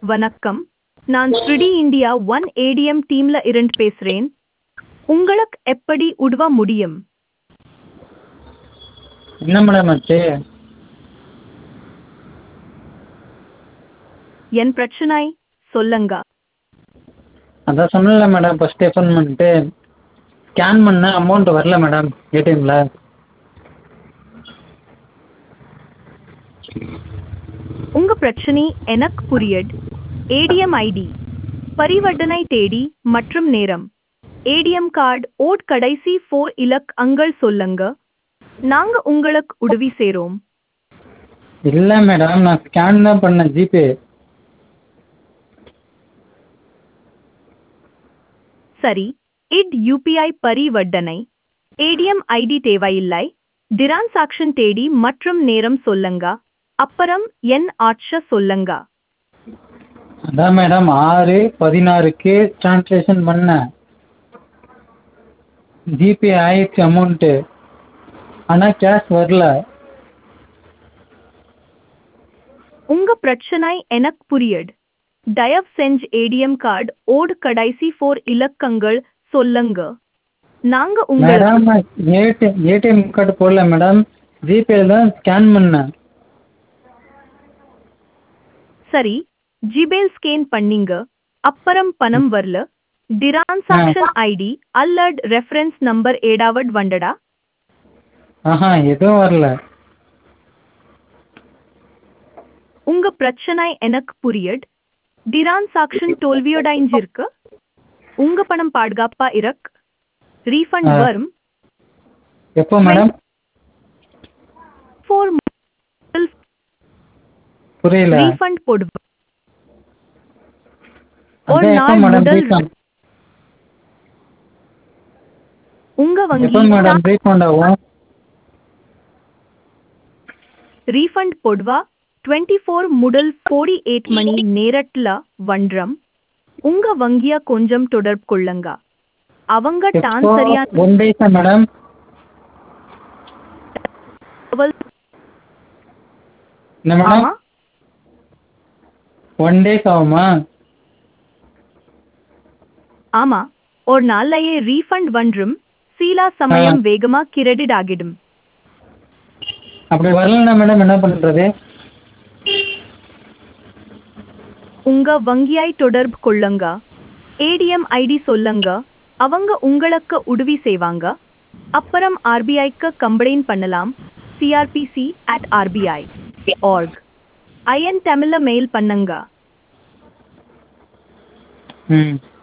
வணக்கம் நான் ஸ்ரிடி India one ATM டீம்ல இருந்து பேசுறேன் உங்களுக்கு எப்படி உதவ முடியும் என்ன மேடம் ஆச்சு என் பிரச்சனை சொல்லுங்க அதான் சொன்னல மேடம் ஃபஸ்ட்டே ஃபோன் பண்ணிட்டு ஸ்கேன் பண்ண அமௌண்ட் வரல மேடம் ஏடிஎம்மில் உங்க பிரச்சனை எனக்கு புரியுது ஏடிஎம் ஐடி பரிவர்த்தனை தேதி மற்றும் நேரம் ஏடிஎம் கார்டு ஓட் கடைசி ஃபோர் இலக்கங்கள் சொல்லுங்க நாங்க உங்களுக்கு உதவி செய்றோம் இல்லை மேடம் நான் ஸ்கேன் தான் பண்ணேன் ஜிபே சரி இட் யூபிஐ பரிவர்த்தனை ஏடிஎம் ஐடி தேவையில்லை டிரான்சாக்ஷன் தேதி மற்றும் நேரம் சொல்லுங்க அப்புறம் என் ஆட்ச சொல்லுங்க அதான் மேடம் ஆறு பதினாறுக்கு ட்ரான்ஸ்லேஷன் பண்ணேன் ஜிபே ஆயிடுச்சு அமௌண்ட்டு ஆனால் கேஷ் வரல உங்க பிரச்சனை எனக்கு புரியுது தயவு செஞ்சு ஏடிஎம் கார்டு ஓடு கடைசி ஃபோர் இலக்கங்கள் சொல்லுங்க நாங்க உங்களுக்கு மேடம் ஏடிஎம் ஏடிஎம் கார்டு போடல மேடம் ஜிபேல தான் ஸ்கேன் பண்ணேன் சரி ஜிபேல் ஸ்கேன் பண்ணீங்க அப்புறம் பணம் வரல டிரான்சாக்ஷன் ஐடி அல்லட் ரெஃபரன்ஸ் நம்பர் ஏடாவட் வண்டடா ஆஹா எதுவும் வரல உங்க பிரச்சனை எனக்கு புரியுது டிரான்சாக்ஷன் தோல்வியோடைஞ்சிருக்கு உங்க பணம் பாதுகாப்பா இருக்கு ரீஃபண்ட் ஆ. வரும் எப்போ மேடம் ஃபோர் புரியல ரீஃபண்ட் போடுவோம் ஒரு அதான் எப்போ நாள் மேடம் முதல் ரீஃபண்ட் உங்க எப்போ வங்கி மேடம் ரீஃபண்ட் ஆகும் ரீஃபண்ட் போடுவா டுவெண்ட்டி ஃபோர் முதல் ஃபோர்டி எயிட் மணி நேரத்துல வண்டம் உங்க வங்கிய கொஞ்சம் தொடர்பு கொள்ளுங்க அவங்க டான் எப்போ சரியான ஒன் டேஸா மேடம் தகவல் என்ன மேடம் ஆமா ஒன் டேஸ் ஆகுமா ஆமா ஒரு நாள்லயே ரீஃபண்ட் வன்றும் சீலா சமயம் வேகமா கிரெடிட் ஆகிடும் அப்படி வரலன்னா மேடம் என்ன பண்ணுறது உங்க வங்கியாய் தொடர்பு கொள்ளுங்க ஏடிஎம் ஐடி சொல்லுங்க அவங்க உங்களுக்கு உதவி செய்வாங்க அப்புறம் ஆர்பிஐக்கு கம்ப்ளைண்ட் பண்ணலாம் CRPC at RBI org IN தமிழ்ல மெயில் பண்ணுங்க ம்